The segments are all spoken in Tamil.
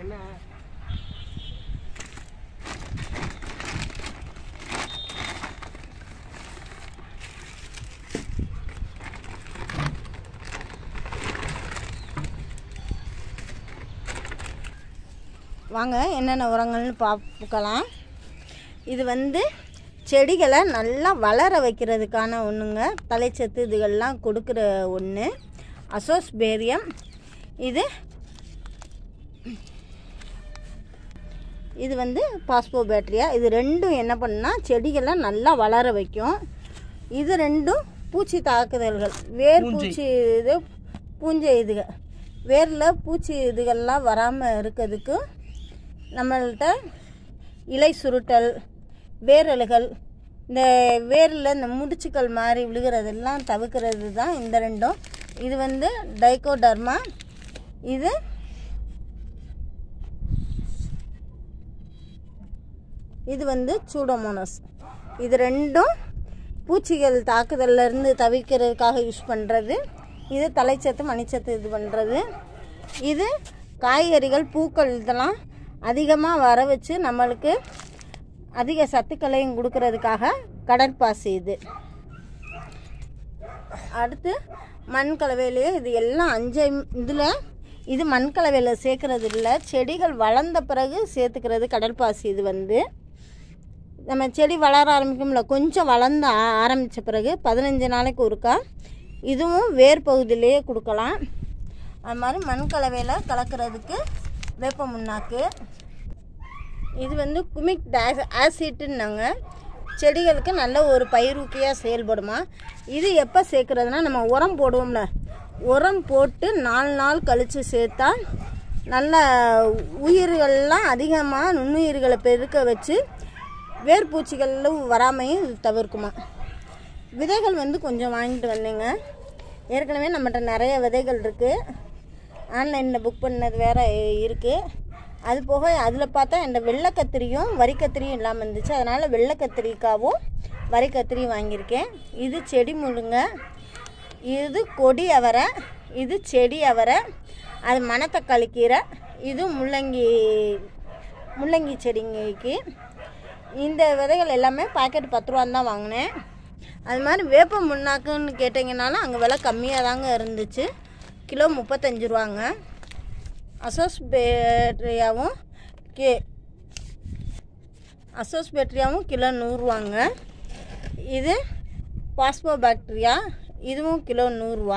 என்ன வாங்க என்னென்ன உரங்கள்னு பார்க்கலாம் இது வந்து செடிகளை நல்லா வளர வைக்கிறதுக்கான ஒன்றுங்க தலைச்சத்து இதுகள்லாம் கொடுக்குற ஒன்று அசோஸ்பேரியம் இது இது வந்து பாஸ்போ பேட்டரியா இது ரெண்டும் என்ன பண்ணுன்னா செடிகளை நல்லா வளர வைக்கும் இது ரெண்டும் பூச்சி தாக்குதல்கள் வேர் பூச்சி இது பூஞ்சை இதுக வேரில் பூச்சி இதுகள்லாம் வராமல் இருக்கிறதுக்கு நம்மள்கிட்ட இலை சுருட்டல் வேரலுகள் இந்த வேரில் இந்த முடிச்சுக்கள் மாதிரி விழுகிறதெல்லாம் தவிர்க்கிறது தான் இந்த ரெண்டும் இது வந்து டைகோடர்மா இது இது வந்து சூடோமோனஸ் இது ரெண்டும் பூச்சிகள் தாக்குதல்ல இருந்து தவிர்க்கிறதுக்காக யூஸ் பண்ணுறது இது தலைச்சத்து மணிச்சத்து இது பண்ணுறது இது காய்கறிகள் பூக்கள் இதெல்லாம் அதிகமாக வர வச்சு நம்மளுக்கு அதிக சத்துக்களையும் கொடுக்கறதுக்காக கடற்பாசி இது அடுத்து மண் கலவையிலேயே இது எல்லாம் அஞ்சு இதில் இது மண் கலவையில் சேர்க்கறது இல்லை செடிகள் வளர்ந்த பிறகு சேர்த்துக்கிறது கடற்பாசி இது வந்து நம்ம செடி வளர ஆரம்பிக்கும்ல கொஞ்சம் வளர்ந்து ஆ- ஆரம்பித்த பிறகு பதினஞ்சு நாளைக்கு ஒருக்கா இதுவும் வேர் பகுதியிலேயே கொடுக்கலாம் அது மாதிரி மண் கலவையில் கலக்கிறதுக்கு வேப்ப முன்னாக்கு இது வந்து குமிக் டா- ஆசிட்டுன்னாங்க செடிகளுக்கு நல்ல ஒரு பயிரூக்கியாக செயல்படுமா இது எப்போ சேர்க்குறதுனா நம்ம உரம் போடுவோம்ல உரம் போட்டு நாலு நாள் கழித்து சேர்த்தா நல்ல உயிர்கள்லாம் அதிகமாக நுண்ணுயிர்களை பெருக்க வச்சு வேர்பூச்சிகளும் வராமையும் இது தவிர்க்குமா விதைகள் வந்து கொஞ்சம் வாங்கிட்டு வந்தேங்க ஏற்கனவே நம்மகிட்ட நிறைய விதைகள் இருக்குது ஆன்லைனில் புக் பண்ணது வேற இருக்குது அது போக அதில் பார்த்தா இந்த வெள்ளை கத்திரியும் வரி கத்திரியும் இல்லாமல் இருந்துச்சு அதனால் வெள்ளை கத்திரிக்காவும் வரி கத்திரியும் வாங்கியிருக்கேன் இது செடி முழுங்க இது கொடி அவரை இது செடி அவரை அது மணத்தக்காளி கீரை இது முள்ளங்கி முள்ளங்கி செடிக்கு இந்த விதைகள் எல்லாமே பாக்கெட் பத்து ரூபான்னு தான் வாங்கினேன் அது மாதிரி வேப்ப முன்னாக்குன்னு கேட்டிங்கனாலும் அங்கே விலை கம்மியாக தாங்க இருந்துச்சு கிலோ முப்பத்தஞ்சு ரூபாங்க அசோஸ் பேட்டரியாவும் கே அசோஸ் பேட்டரியாவும் கிலோ நூறுரூவாங்க இது பாஸ்போ பாக்டீரியா இதுவும் கிலோ நூறுரூவா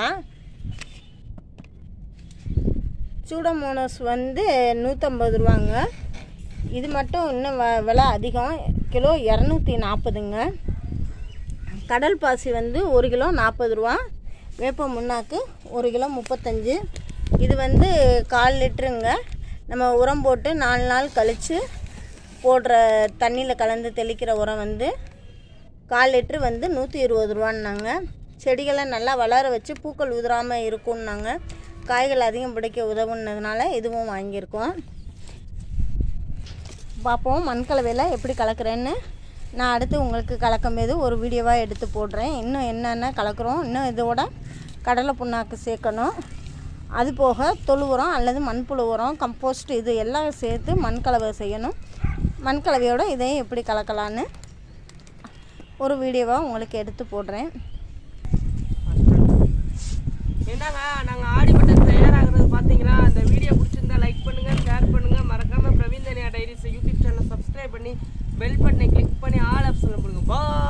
சூடோமோனஸ் வந்து நூற்றம்பது ரூபாங்க இது மட்டும் இன்னும் வ- விலை அதிகம் கிலோ இரநூத்தி நாற்பதுங்க கடல் பாசி வந்து ஒரு கிலோ நாற்பது ரூபா வேப்ப முன்னாக்கு ஒரு கிலோ முப்பத்தஞ்சு இது வந்து கால் லிட்டருங்க நம்ம உரம் போட்டு நாலு நாள் கழித்து போடுற தண்ணியில் கலந்து தெளிக்கிற உரம் வந்து கால் லிட்ரு வந்து நூற்றி இருபது ரூபான்னாங்க செடிகளை நல்லா வளர வச்சு பூக்கள் உதிராமல் இருக்கும்னாங்க காய்கள் அதிகம் பிடிக்க உதவுனதுனால இதுவும் வாங்கியிருக்கோம் பார்ப்போம் மண் கலவையில் எப்படி கலக்கிறேன்னு நான் அடுத்து உங்களுக்கு கலக்கும் போது ஒரு வீடியோவாக எடுத்து போடுறேன் இன்னும் என்னென்ன கலக்கிறோம் இன்னும் இதோட கடலை புண்ணாக்கு சேர்க்கணும் அது போக தொழு உரம் அல்லது மண்புழு உரம் கம்போஸ்ட் இது எல்லாம் சேர்த்து மண் கலவை செய்யணும் மண் கலவையோட இதையும் எப்படி கலக்கலான்னு ஒரு வீடியோவாக உங்களுக்கு எடுத்து போடுறேன் என்னங்க நாங்கள் ஆடிப்பட்டம் தயாராகிறது பார்த்தீங்களா அந்த வீடியோ பிடிச்சிருந்தா லைக் பண்ணுங்க ஷேர் பண்ணுங்க மறக்காம பிரவீன் தனியா டைரிஸ் யூடியூப் சேனலை சப்ஸ்கிரைப் பண்ணி பெல் பட்டனை கிளிக் பண்ணி ஆல் ஆப்ஷனில் கொடுங்க பாய்